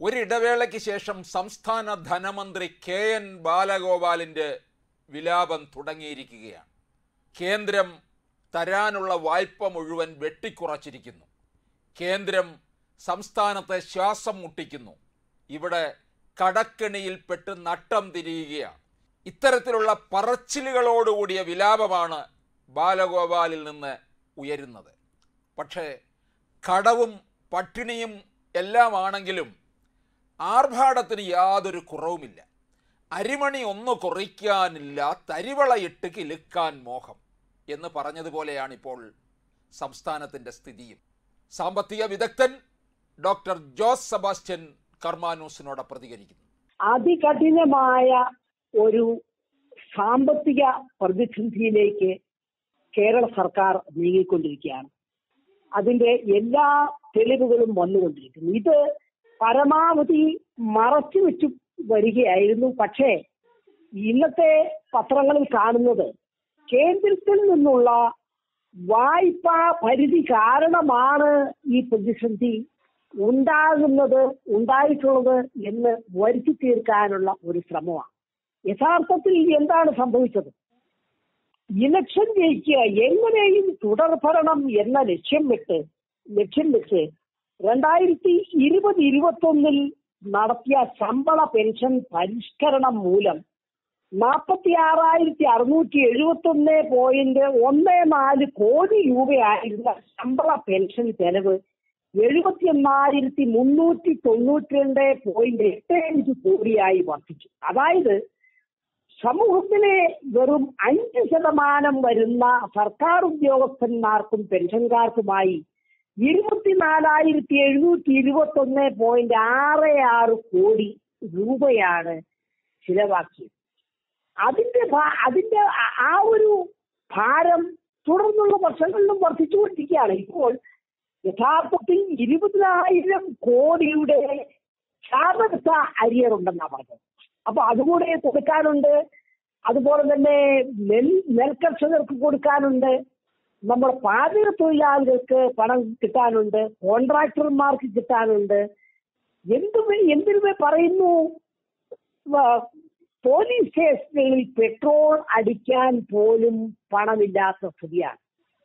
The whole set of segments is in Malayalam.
ഒരിടവേളയ്ക്ക് ശേഷം സംസ്ഥാന ധനമന്ത്രി കെ എൻ ബാലഗോപാലിൻ്റെ വിലാപം തുടങ്ങിയിരിക്കുകയാണ് കേന്ദ്രം തരാനുള്ള വായ്പ മുഴുവൻ വെട്ടിക്കുറച്ചിരിക്കുന്നു കേന്ദ്രം സംസ്ഥാനത്തെ ശ്വാസം മുട്ടിക്കുന്നു ഇവിടെ കടക്കെണിയിൽപ്പെട്ട് നട്ടം തിരിയുകയാണ് ഇത്തരത്തിലുള്ള പറച്ചിലുകളോടുകൂടിയ വിലാപമാണ് ബാലഗോപാലിൽ നിന്ന് ഉയരുന്നത് പക്ഷേ കടവും പട്ടിണിയും എല്ലാമാണെങ്കിലും ആർഭാടത്തിന് യാതൊരു കുറവുമില്ല അരിമണി ഒന്ന് കുറിക്കാനില്ല തരിവളയിട്ട് കിലുക്കാൻ മോഹം എന്ന് പറഞ്ഞതുപോലെയാണ് ഇപ്പോൾ സംസ്ഥാനത്തിൻ്റെ സ്ഥിതിയും സാമ്പത്തിക വിദഗ്ധൻ ഡോക്ടർ ജോസ് സെബാസ്റ്റ്യൻ കർമാനൂസിനോട് പ്രതികരിക്കുന്നു അതികഠിനമായ ഒരു സാമ്പത്തിക പ്രതിസന്ധിയിലേക്ക് കേരള സർക്കാർ നീങ്ങിക്കൊണ്ടിരിക്കുകയാണ് അതിന്റെ എല്ലാ തെളിവുകളും വന്നുകൊണ്ടിരിക്കുന്നു ഇത് പരമാവധി മറച്ചു വെച്ചു വരികയായിരുന്നു പക്ഷേ ഇന്നത്തെ പത്രങ്ങളിൽ കാണുന്നത് കേന്ദ്രത്തിൽ നിന്നുള്ള വായ്പാ പരിധി കാരണമാണ് ഈ പ്രതിസന്ധി ഉണ്ടാകുന്നത് ഉണ്ടായിട്ടുള്ളത് എന്ന് വരുത്തി തീർക്കാനുള്ള ഒരു ശ്രമമാണ് യഥാർത്ഥത്തിൽ എന്താണ് സംഭവിച്ചത് ഇലക്ഷൻ ജയിക്കുക എങ്ങനെയും തുടർഭരണം എന്ന ലക്ഷ്യം വിട്ട് ലക്ഷ്യം വെച്ച് രണ്ടായിരത്തി ഇരുപത് ഇരുപത്തി ഒന്നിൽ നടത്തിയ ശമ്പള പെൻഷൻ പരിഷ്കരണം മൂലം നാൽപ്പത്തി ആറായിരത്തി അറുന്നൂറ്റി എഴുപത്തി ഒന്ന് പോയിന്റ് ഒന്ന് നാല് കോടി രൂപയായിരുന്ന ശമ്പള പെൻഷൻ ചെലവ് എഴുപത്തി എണ്ണായിരത്തി മുന്നൂറ്റി തൊണ്ണൂറ്റി രണ്ട് പോയിന്റ് എട്ട് അഞ്ച് കോടിയായി വർദ്ധിച്ചു അതായത് സമൂഹത്തിലെ വെറും അഞ്ച് ശതമാനം വരുന്ന സർക്കാർ ഉദ്യോഗസ്ഥന്മാർക്കും പെൻഷൻകാർക്കുമായി ഇരുപത്തിനാലായിരത്തി എഴുന്നൂറ്റി ഇരുപത്തി ഒന്ന് പോയിന്റ് ആറ് ആറ് കോടി രൂപയാണ് ചിലവാക്കിയത് അതിന്റെ ഭാ- അതിന്റെ ആ- ആ ഒരു ഭാരം തുടർന്നുള്ള വർഷങ്ങളിലും വർദ്ധിച്ചുകൊണ്ടിരിക്കുകയാണ് ഇപ്പോൾ യഥാർത്ഥത്തിൽ ഇരുപതിനായിരം കോടിയുടെ ക്ഷാമത അരിയറുണ്ടെന്നാണ് പറഞ്ഞത് അപ്പൊ അതുകൂടെ കൊടുക്കാനുണ്ട് അതുപോലെ തന്നെ നെൽ നെൽകർഷകർക്ക് കൊടുക്കാനുണ്ട് നമ്മുടെ പാചക തൊഴിലാളികൾക്ക് പണം കിട്ടാനുണ്ട് കോൺട്രാക്ടർമാർക്ക് കിട്ടാനുണ്ട് എന്തും എന്തിനുമേ പറയുന്നു വ- പോലീസ് സ്റ്റേഷനുകളിൽ പെട്രോൾ അടിക്കാൻ പോലും പണമില്ലാത്ത സ്ഥിതിയാണ്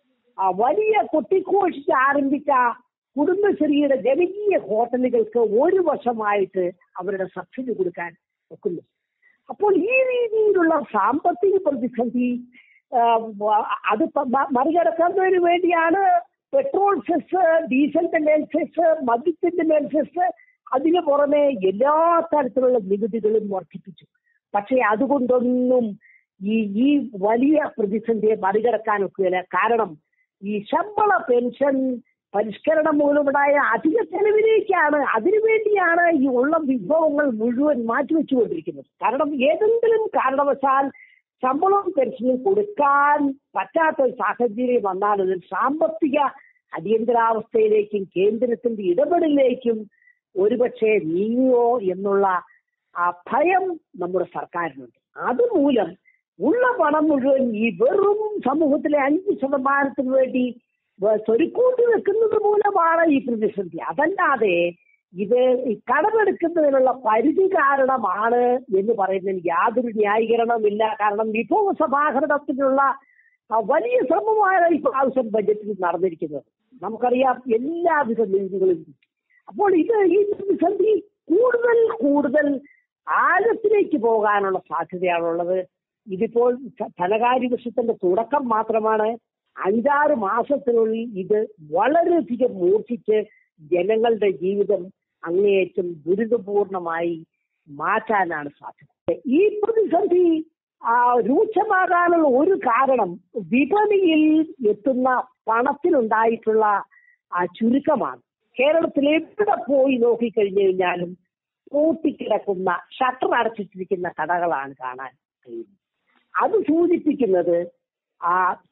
ആ വലിയ കൊട്ടിഘോഷിച്ച് ആരംഭിച്ച കുടുംബശ്രീയുടെ ജനകീയ ഹോട്ടലുകൾക്ക് ഒരു വർഷമായിട്ട് അവരുടെ സബ്സിഡി കൊടുക്കാൻ ഒക്കുന്നു അപ്പോൾ ഈ രീതിയിലുള്ള സാമ്പത്തിക പ്രതിസന്ധി ആ, വ- അത് പ- മ- മറികടക്കുന്നതിന് വേണ്ടിയാണ് പെട്രോൾ സെസ് ഡീസലിന്റെ മേൽ സെസ് മദ്യത്തിന്റെ മേൽ സെസ് അതിന് പുറമെ എല്ലാ തരത്തിലുള്ള നികുതികളും വർദ്ധിപ്പിച്ചു പക്ഷേ അതുകൊണ്ടൊന്നും ഈ ഈ വലിയ പ്രതിസന്ധിയെ മറികടക്കാൻ ഒക്കുകയില്ല കാരണം ഈ ശമ്പള പെൻഷൻ പരിഷ്കരണം മൂലമുണ്ടായ അധിക ചെലവിലേക്കാണ് അതിനുവേണ്ടിയാണ് ഈ ഉള്ള വിഭവങ്ങൾ മുഴുവൻ മാറ്റിവെച്ചുകൊണ്ടിരിക്കുന്നത് കാരണം ഏതെങ്കിലും കാരണവശാൽ ശമ്പളവും പെൻഷനും കൊടുക്കാൻ പറ്റാത്ത ഒരു സാഹചര്യം വന്നാൽ ഒരു സാമ്പത്തിക അടിയന്തരാവസ്ഥയിലേക്കും കേന്ദ്രത്തിന്റെ ഇടപെടലിലേക്കും ഒരുപക്ഷെ നീങ്ങുമോ എന്നുള്ള ആ ഭയം നമ്മുടെ സർക്കാരിനുണ്ട് അതുമൂലം ഉള്ള പണം മുഴുവൻ ഈ വെറും സമൂഹത്തിലെ അഞ്ച് ശതമാനത്തിന് വേണ്ടി വ- സ്വരുക്കൂട്ടി വെക്കുന്നത് മൂലമാണ് ഈ പ്രതിസന്ധി അതല്ലാതെ ഇത് ഈ കടമെടുക്കുന്നതിനുള്ള പരിധി കാരണമാണ് എന്ന് പറയുന്നതിന് യാതൊരു ന്യായീകരണമില്ല കാരണം വിഭവ സമാഹരണത്തിനുള്ള ആ, വലിയ ശ്രമമാണ് ഈ പ്രാവശ്യം ബജറ്റിൽ നടന്നിരിക്കുന്നത് നമുക്കറിയാം എല്ലാവിധ നീതികളും കിട്ടി അപ്പോൾ ഇത് ഈ പ്രതിസന്ധി കൂടുതൽ കൂടുതൽ ആഴത്തിലേക്ക് പോകാനുള്ള സാധ്യതയാണുള്ളത് ഇതിപ്പോൾ ധ- ധനകാര്യ വർഷത്തിന്റെ തുടക്കം മാത്രമാണ് അഞ്ചാറ് മാസത്തിനുള്ളിൽ ഇത് വളരെയധികം മൂർച്ഛിച്ച് ജനങ്ങളുടെ ജീവിതം അങ്ങേയറ്റം ദുരിതപൂർണമായി മാറ്റാനാണ് സാധ്യത ഈ പ്രതിസന്ധി ആ, രൂക്ഷമാകാനുള്ള ഒരു കാരണം വിപണിയിൽ എത്തുന്ന പണത്തിനുണ്ടായിട്ടുള്ള ആ ചുരുക്കമാണ് കേരളത്തിൽ എവിടെ പോയി നോക്കിക്കഴിഞ്ഞു കഴിഞ്ഞാലും പൂട്ടിക്കിടക്കുന്ന ഷട്ടർ അടച്ചിട്ടിരിക്കുന്ന കടകളാണ് കാണാൻ കഴിയുന്നത് അത് സൂചിപ്പിക്കുന്നത് ആ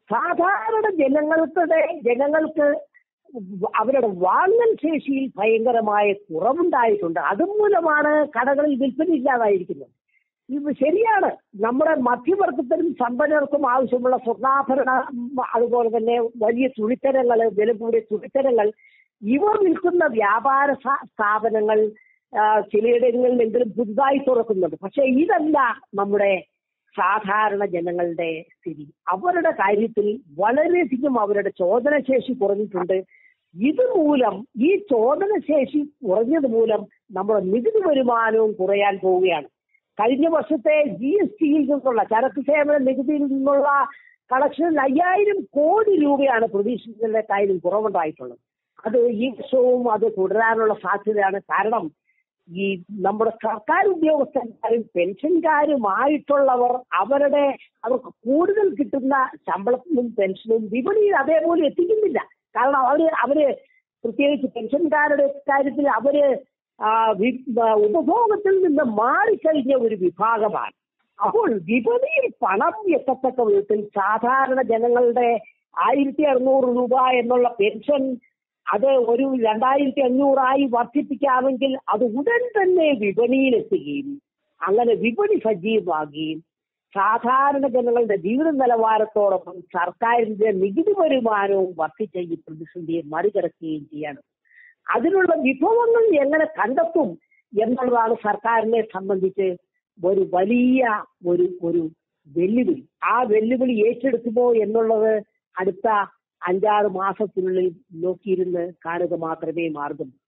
സാധാരണ ജനങ്ങളുടെ ജനങ്ങൾക്ക് അവരുടെ വാങ്ങൽ ശേഷിയിൽ ഭയങ്കരമായ കുറവുണ്ടായിട്ടുണ്ട് അതുമൂലമാണ് കടകളിൽ വിൽപ്പന ഇല്ലാതായിരിക്കുന്നത് ഇത് ശരിയാണ് നമ്മുടെ മധ്യവർഗത്തിനും സമ്പന്നർക്കും ആവശ്യമുള്ള സ്വർണ്ണാഭരണ ഉം, അതുപോലെ തന്നെ വലിയ തുണിത്തരങ്ങൾ വില കൂടിയ തുണിത്തരങ്ങൾ ഇവ വിൽക്കുന്ന വ്യാപാര സ്ഥാ- സ്ഥാപനങ്ങൾ ആ, ചിലയിടങ്ങളിലെങ്കിലും പുതുതായി തുറക്കുന്നുണ്ട് പക്ഷെ ഇതല്ല നമ്മുടെ സാധാരണ ജനങ്ങളുടെ സ്ഥിതി അവരുടെ കാര്യത്തിൽ വളരെയധികം അവരുടെ ചോദനശേഷി കുറഞ്ഞിട്ടുണ്ട് ഇത് മൂലം ഈ ചോദനശേഷി കുറഞ്ഞത് മൂലം നമ്മുടെ നികുതി വരുമാനവും കുറയാൻ പോവുകയാണ് കഴിഞ്ഞ വർഷത്തെ ജി എസ് ടിയിൽ നിന്നുള്ള ചരക്ക് സേവന നികുതിയിൽ നിന്നുള്ള കളക്ഷനിൽ അയ്യായിരം കോടി രൂപയാണ് പ്രതീക്ഷിച്ചതിനേക്കാളും കുറവുണ്ടായിട്ടുള്ളത് അത് ഈ വർഷവും അത് തുടരാനുള്ള സാധ്യതയാണ് കാരണം ഈ നമ്മുടെ സർക്കാർ ഉദ്യോഗസ്ഥന്മാരും പെൻഷൻകാരുമായിട്ടുള്ളവർ അവരുടെ അവർക്ക് കൂടുതൽ കിട്ടുന്ന ശമ്പളത്തിനും പെൻഷനും വിപണിയിൽ അതേപോലെ എത്തിക്കുന്നില്ല കാരണം അവര് അവര് പ്രത്യേകിച്ച് പെൻഷൻകാരുടെ കാര്യത്തിൽ അവര് ആ, വി- ആ, ഉപഭോഗത്തിൽ നിന്ന് മാറിക്കഴിഞ്ഞ ഒരു വിഭാഗമാണ് അപ്പോൾ വിപണിയിൽ പണം എത്തത്തക്ക വിധത്തിൽ സാധാരണ ജനങ്ങളുടെ ആയിരത്തി അറുന്നൂറ് രൂപ എന്നുള്ള പെൻഷൻ അത് ഒരു രണ്ടായിരത്തി അഞ്ഞൂറായി വർദ്ധിപ്പിക്കാമെങ്കിൽ അത് ഉടൻ തന്നെ വിപണിയിലെത്തുകയും അങ്ങനെ വിപണി സജീവമാകുകയും സാധാരണ ജനങ്ങളുടെ ജീവിത നിലവാരത്തോടൊപ്പം സർക്കാരിന്റെ നികുതി വരുമാനവും വർദ്ധിച്ച ഈ പ്രതിസന്ധിയെ മറികടക്കുകയും ചെയ്യണം അതിനുള്ള വിഭവങ്ങൾ എങ്ങനെ കണ്ടെത്തും എന്നുള്ളതാണ് സർക്കാരിനെ സംബന്ധിച്ച് ഒരു വലിയ ഒരു ഒരു വെല്ലുവിളി ആ വെല്ലുവിളി ഏറ്റെടുക്കുമോ എന്നുള്ളത് അടുത്ത അഞ്ചാറ് മാസത്തിനുള്ളിൽ നോക്കിയിരുന്ന് കാണുക മാത്രമേ മാർഗം